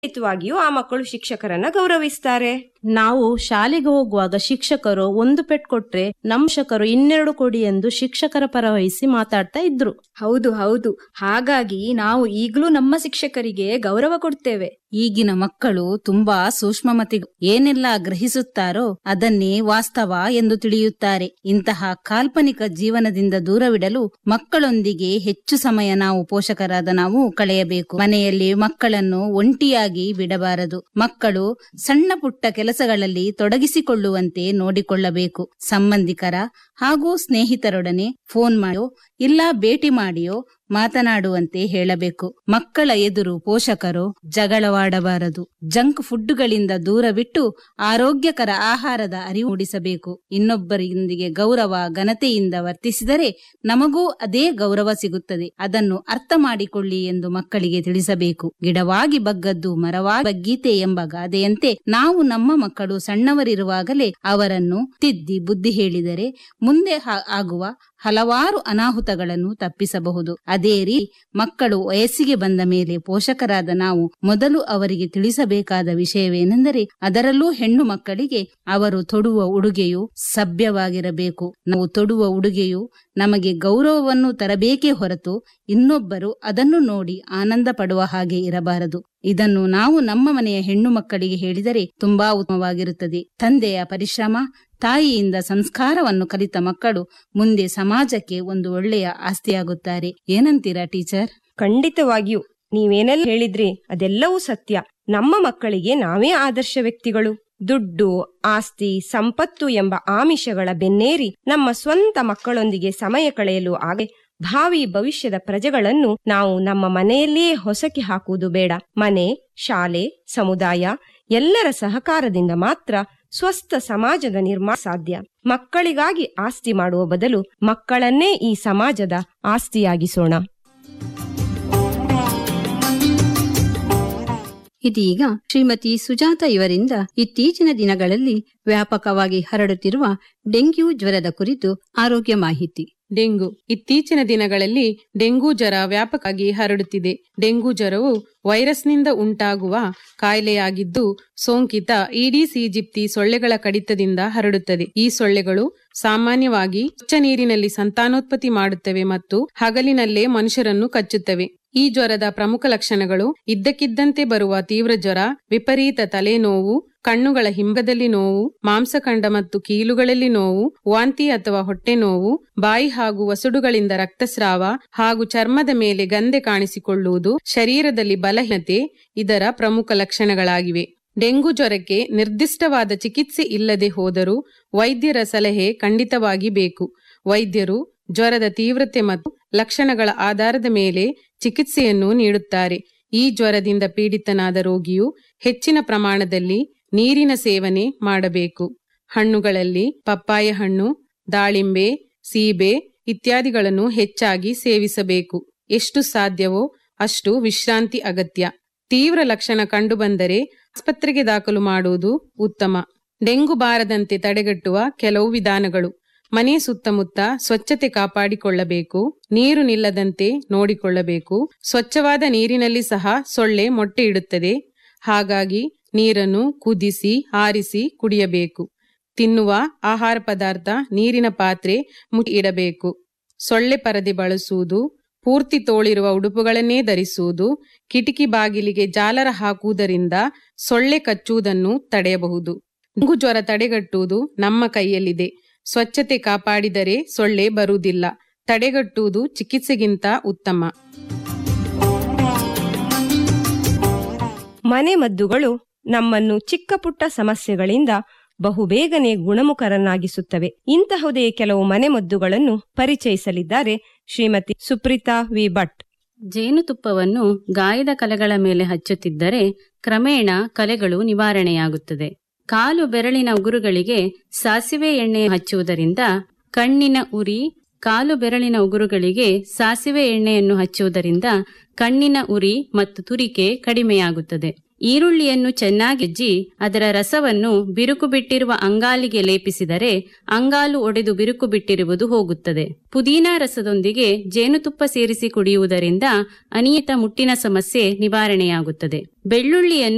ಖಂಡಿತವಾಗಿಯೂ ಆ ಮಕ್ಕಳು ಶಿಕ್ಷಕರನ್ನ ಗೌರವಿಸ್ತಾರೆ ನಾವು ಶಾಲೆಗೆ ಹೋಗುವಾಗ ಶಿಕ್ಷಕರು ಒಂದು ಪೆಟ್ ಕೊಟ್ರೆ ನಮ್ಮ ಶಿಕ್ಷಕರು ಇನ್ನೆರಡು ಕೊಡಿ ಎಂದು ಶಿಕ್ಷಕರ ಪರ ವಹಿಸಿ ಮಾತಾಡ್ತಾ ಇದ್ರು ಹೌದು ಹೌದು ಹಾಗಾಗಿ ನಾವು ಈಗಲೂ ನಮ್ಮ ಶಿಕ್ಷಕರಿಗೆ ಗೌರವ ಕೊಡ್ತೇವೆ ಈಗಿನ ಮಕ್ಕಳು ತುಂಬಾ ಸೂಕ್ಷ್ಮಮತಿಗಳು ಏನೆಲ್ಲ ಗ್ರಹಿಸುತ್ತಾರೋ ಅದನ್ನೇ ವಾಸ್ತವ ಎಂದು ತಿಳಿಯುತ್ತಾರೆ ಇಂತಹ ಕಾಲ್ಪನಿಕ ಜೀವನದಿಂದ ದೂರವಿಡಲು ಮಕ್ಕಳೊಂದಿಗೆ ಹೆಚ್ಚು ಸಮಯ ನಾವು ಪೋಷಕರಾದ ನಾವು ಕಳೆಯಬೇಕು ಮನೆಯಲ್ಲಿ ಮಕ್ಕಳನ್ನು ಒಂಟಿಯಾಗಿ ಬಿಡಬಾರದು ಮಕ್ಕಳು ಸಣ್ಣ ಪುಟ್ಟ ಕೆಲಸಗಳಲ್ಲಿ ತೊಡಗಿಸಿಕೊಳ್ಳುವಂತೆ ನೋಡಿಕೊಳ್ಳಬೇಕು ಸಂಬಂಧಿಕರ ಹಾಗೂ ಸ್ನೇಹಿತರೊಡನೆ ಫೋನ್ ಮಾಡಿಯೋ ಇಲ್ಲ ಭೇಟಿ ಮಾಡಿಯೋ ಮಾತನಾಡುವಂತೆ ಹೇಳಬೇಕು ಮಕ್ಕಳ ಎದುರು ಪೋಷಕರು ಜಗಳವಾಡಬಾರದು ಜಂಕ್ ಫುಡ್ಗಳಿಂದ ದೂರವಿಟ್ಟು ಆರೋಗ್ಯಕರ ಆಹಾರದ ಅರಿವು ಮೂಡಿಸಬೇಕು ಇನ್ನೊಬ್ಬರೊಂದಿಗೆ ಗೌರವ ಘನತೆಯಿಂದ ವರ್ತಿಸಿದರೆ ನಮಗೂ ಅದೇ ಗೌರವ ಸಿಗುತ್ತದೆ ಅದನ್ನು ಅರ್ಥ ಮಾಡಿಕೊಳ್ಳಿ ಎಂದು ಮಕ್ಕಳಿಗೆ ತಿಳಿಸಬೇಕು ಗಿಡವಾಗಿ ಬಗ್ಗದ್ದು ಮರವಾಗಿ ಬಗ್ಗೀತೆ ಎಂಬ ಗಾದೆಯಂತೆ ನಾವು ನಮ್ಮ ಮಕ್ಕಳು ಸಣ್ಣವರಿರುವಾಗಲೇ ಅವರನ್ನು ತಿದ್ದಿ ಬುದ್ಧಿ ಹೇಳಿದರೆ ಮುಂದೆ ಹಾ- ಆಗುವ ಹಲವಾರು ಅನಾಹುತಗಳನ್ನು ತಪ್ಪಿಸಬಹುದು ಅದೇ ರೀತಿ ಮಕ್ಕಳು ವಯಸ್ಸಿಗೆ ಬಂದ ಮೇಲೆ ಪೋಷಕರಾದ ನಾವು ಮೊದಲು ಅವರಿಗೆ ತಿಳಿಸಬೇಕಾದ ವಿಷಯವೇನೆಂದರೆ ಅದರಲ್ಲೂ ಹೆಣ್ಣು ಮಕ್ಕಳಿಗೆ ಅವರು ತೊಡುವ ಉಡುಗೆಯು ಸಭ್ಯವಾಗಿರಬೇಕು ನಾವು ತೊಡುವ ಉಡುಗೆಯು ನಮಗೆ ಗೌರವವನ್ನು ತರಬೇಕೇ ಹೊರತು ಇನ್ನೊಬ್ಬರು ಅದನ್ನು ನೋಡಿ ಆನಂದ ಪಡುವ ಹಾಗೆ ಇರಬಾರದು ಇದನ್ನು ನಾವು ನಮ್ಮ ಮನೆಯ ಹೆಣ್ಣು ಮಕ್ಕಳಿಗೆ ಹೇಳಿದರೆ ತುಂಬಾ ಉತ್ತಮವಾಗಿರುತ್ತದೆ ತಂದೆಯ ಪರಿಶ್ರಮ ತಾಯಿಯಿಂದ ಸಂಸ್ಕಾರವನ್ನು ಕಲಿತ ಮಕ್ಕಳು ಮುಂದೆ ಸಮಾಜಕ್ಕೆ ಒಂದು ಒಳ್ಳೆಯ ಆಸ್ತಿಯಾಗುತ್ತಾರೆ ಏನಂತೀರಾ ಟೀಚರ್ ಖಂಡಿತವಾಗಿಯೂ ನೀವೇನೆಲ್ಲ ಹೇಳಿದ್ರಿ ಅದೆಲ್ಲವೂ ಸತ್ಯ ನಮ್ಮ ಮಕ್ಕಳಿಗೆ ನಾವೇ ಆದರ್ಶ ವ್ಯಕ್ತಿಗಳು ದುಡ್ಡು ಆಸ್ತಿ ಸಂಪತ್ತು ಎಂಬ ಆಮಿಷಗಳ ಬೆನ್ನೇರಿ ನಮ್ಮ ಸ್ವಂತ ಮಕ್ಕಳೊಂದಿಗೆ ಸಮಯ ಕಳೆಯಲು ಆಗ ಭಾವಿ ಭವಿಷ್ಯದ ಪ್ರಜೆಗಳನ್ನು ನಾವು ನಮ್ಮ ಮನೆಯಲ್ಲಿಯೇ ಹೊಸಕಿ ಹಾಕುವುದು ಬೇಡ ಮನೆ ಶಾಲೆ ಸಮುದಾಯ ಎಲ್ಲರ ಸಹಕಾರದಿಂದ ಮಾತ್ರ ಸ್ವಸ್ಥ ಸಮಾಜದ ನಿರ್ಮಾಣ ಸಾಧ್ಯ ಮಕ್ಕಳಿಗಾಗಿ ಆಸ್ತಿ ಮಾಡುವ ಬದಲು ಮಕ್ಕಳನ್ನೇ ಈ ಸಮಾಜದ ಆಸ್ತಿಯಾಗಿಸೋಣ ಇದೀಗ ಶ್ರೀಮತಿ ಸುಜಾತ ಇವರಿಂದ ಇತ್ತೀಚಿನ ದಿನಗಳಲ್ಲಿ ವ್ಯಾಪಕವಾಗಿ ಹರಡುತ್ತಿರುವ ಡೆಂಗ್ಯೂ ಜ್ವರದ ಕುರಿತು ಆರೋಗ್ಯ ಮಾಹಿತಿ ಡೆಂಗು ಇತ್ತೀಚಿನ ದಿನಗಳಲ್ಲಿ ಡೆಂಗು ಜ್ವರ ವ್ಯಾಪಕವಾಗಿ ಹರಡುತ್ತಿದೆ ಡೆಂಗು ಜ್ವರವು ವೈರಸ್ನಿಂದ ಉಂಟಾಗುವ ಕಾಯಿಲೆಯಾಗಿದ್ದು ಸೋಂಕಿತ ಈಡೀಸ್ ಈಜಿಪ್ತಿ ಸೊಳ್ಳೆಗಳ ಕಡಿತದಿಂದ ಹರಡುತ್ತದೆ ಈ ಸೊಳ್ಳೆಗಳು ಸಾಮಾನ್ಯವಾಗಿ ಸ್ವಚ್ಛ ನೀರಿನಲ್ಲಿ ಸಂತಾನೋತ್ಪತ್ತಿ ಮಾಡುತ್ತವೆ ಮತ್ತು ಹಗಲಿನಲ್ಲೇ ಮನುಷ್ಯರನ್ನು ಕಚ್ಚುತ್ತವೆ ಈ ಜ್ವರದ ಪ್ರಮುಖ ಲಕ್ಷಣಗಳು ಇದ್ದಕ್ಕಿದ್ದಂತೆ ಬರುವ ತೀವ್ರ ಜ್ವರ ವಿಪರೀತ ತಲೆನೋವು ಕಣ್ಣುಗಳ ಹಿಂಬದಲ್ಲಿ ನೋವು ಮಾಂಸಖಂಡ ಮತ್ತು ಕೀಲುಗಳಲ್ಲಿ ನೋವು ವಾಂತಿ ಅಥವಾ ಹೊಟ್ಟೆ ನೋವು ಬಾಯಿ ಹಾಗೂ ವಸುಡುಗಳಿಂದ ರಕ್ತಸ್ರಾವ ಹಾಗೂ ಚರ್ಮದ ಮೇಲೆ ಗಂದೆ ಕಾಣಿಸಿಕೊಳ್ಳುವುದು ಶರೀರದಲ್ಲಿ ಬಲಹೀನತೆ ಇದರ ಪ್ರಮುಖ ಲಕ್ಷಣಗಳಾಗಿವೆ ಡೆಂಗು ಜ್ವರಕ್ಕೆ ನಿರ್ದಿಷ್ಟವಾದ ಚಿಕಿತ್ಸೆ ಇಲ್ಲದೆ ಹೋದರೂ ವೈದ್ಯರ ಸಲಹೆ ಖಂಡಿತವಾಗಿ ಬೇಕು ವೈದ್ಯರು ಜ್ವರದ ತೀವ್ರತೆ ಮತ್ತು ಲಕ್ಷಣಗಳ ಆಧಾರದ ಮೇಲೆ ಚಿಕಿತ್ಸೆಯನ್ನು ನೀಡುತ್ತಾರೆ ಈ ಜ್ವರದಿಂದ ಪೀಡಿತನಾದ ರೋಗಿಯು ಹೆಚ್ಚಿನ ಪ್ರಮಾಣದಲ್ಲಿ ನೀರಿನ ಸೇವನೆ ಮಾಡಬೇಕು ಹಣ್ಣುಗಳಲ್ಲಿ ಪಪ್ಪಾಯ ಹಣ್ಣು ದಾಳಿಂಬೆ ಸೀಬೆ ಇತ್ಯಾದಿಗಳನ್ನು ಹೆಚ್ಚಾಗಿ ಸೇವಿಸಬೇಕು ಎಷ್ಟು ಸಾಧ್ಯವೋ ಅಷ್ಟು ವಿಶ್ರಾಂತಿ ಅಗತ್ಯ ತೀವ್ರ ಲಕ್ಷಣ ಕಂಡುಬಂದರೆ ಆಸ್ಪತ್ರೆಗೆ ದಾಖಲು ಮಾಡುವುದು ಉತ್ತಮ ಡೆಂಗು ಬಾರದಂತೆ ತಡೆಗಟ್ಟುವ ಕೆಲವು ವಿಧಾನಗಳು ಮನೆ ಸುತ್ತಮುತ್ತ ಸ್ವಚ್ಛತೆ ಕಾಪಾಡಿಕೊಳ್ಳಬೇಕು ನೀರು ನಿಲ್ಲದಂತೆ ನೋಡಿಕೊಳ್ಳಬೇಕು ಸ್ವಚ್ಛವಾದ ನೀರಿನಲ್ಲಿ ಸಹ ಸೊಳ್ಳೆ ಮೊಟ್ಟೆ ಇಡುತ್ತದೆ ಹಾಗಾಗಿ ನೀರನ್ನು ಕುದಿಸಿ ಆರಿಸಿ ಕುಡಿಯಬೇಕು ತಿನ್ನುವ ಆಹಾರ ಪದಾರ್ಥ ನೀರಿನ ಪಾತ್ರೆ ಮುಚ್ಚಿ ಇಡಬೇಕು ಸೊಳ್ಳೆ ಪರದೆ ಬಳಸುವುದು ಪೂರ್ತಿ ತೋಳಿರುವ ಉಡುಪುಗಳನ್ನೇ ಧರಿಸುವುದು ಕಿಟಕಿ ಬಾಗಿಲಿಗೆ ಜಾಲರ ಹಾಕುವುದರಿಂದ ಸೊಳ್ಳೆ ಕಚ್ಚುವುದನ್ನು ತಡೆಯಬಹುದು ಡೆಂಗು ಜ್ವರ ತಡೆಗಟ್ಟುವುದು ನಮ್ಮ ಕೈಯಲ್ಲಿದೆ ಸ್ವಚ್ಛತೆ ಕಾಪಾಡಿದರೆ ಸೊಳ್ಳೆ ಬರುವುದಿಲ್ಲ ತಡೆಗಟ್ಟುವುದು ಚಿಕಿತ್ಸೆಗಿಂತ ಉತ್ತಮ ಮನೆ ಮದ್ದುಗಳು ನಮ್ಮನ್ನು ಚಿಕ್ಕ ಪುಟ್ಟ ಸಮಸ್ಯೆಗಳಿಂದ ಬಹುಬೇಗನೆ ಗುಣಮುಖರನ್ನಾಗಿಸುತ್ತವೆ ಇಂತಹುದೇ ಕೆಲವು ಮನೆಮದ್ದುಗಳನ್ನು ಪರಿಚಯಿಸಲಿದ್ದಾರೆ ಶ್ರೀಮತಿ ಸುಪ್ರೀತಾ ವಿ ಭಟ್ ಜೇನುತುಪ್ಪವನ್ನು ಗಾಯದ ಕಲೆಗಳ ಮೇಲೆ ಹಚ್ಚುತ್ತಿದ್ದರೆ ಕ್ರಮೇಣ ಕಲೆಗಳು ನಿವಾರಣೆಯಾಗುತ್ತದೆ ಕಾಲು ಬೆರಳಿನ ಉಗುರುಗಳಿಗೆ ಸಾಸಿವೆ ಎಣ್ಣೆ ಹಚ್ಚುವುದರಿಂದ ಕಣ್ಣಿನ ಉರಿ ಕಾಲು ಬೆರಳಿನ ಉಗುರುಗಳಿಗೆ ಸಾಸಿವೆ ಎಣ್ಣೆಯನ್ನು ಹಚ್ಚುವುದರಿಂದ ಕಣ್ಣಿನ ಉರಿ ಮತ್ತು ತುರಿಕೆ ಕಡಿಮೆಯಾಗುತ್ತದೆ ಈರುಳ್ಳಿಯನ್ನು ಚೆನ್ನಾಗಿ ಎಜ್ಜಿ ಅದರ ರಸವನ್ನು ಬಿರುಕು ಬಿಟ್ಟಿರುವ ಅಂಗಾಲಿಗೆ ಲೇಪಿಸಿದರೆ ಅಂಗಾಲು ಒಡೆದು ಬಿರುಕು ಬಿಟ್ಟಿರುವುದು ಹೋಗುತ್ತದೆ ಪುದೀನಾ ರಸದೊಂದಿಗೆ ಜೇನುತುಪ್ಪ ಸೇರಿಸಿ ಕುಡಿಯುವುದರಿಂದ ಅನಿಯತ ಮುಟ್ಟಿನ ಸಮಸ್ಯೆ ನಿವಾರಣೆಯಾಗುತ್ತದೆ ಬೆಳ್ಳುಳ್ಳಿಯನ್ನು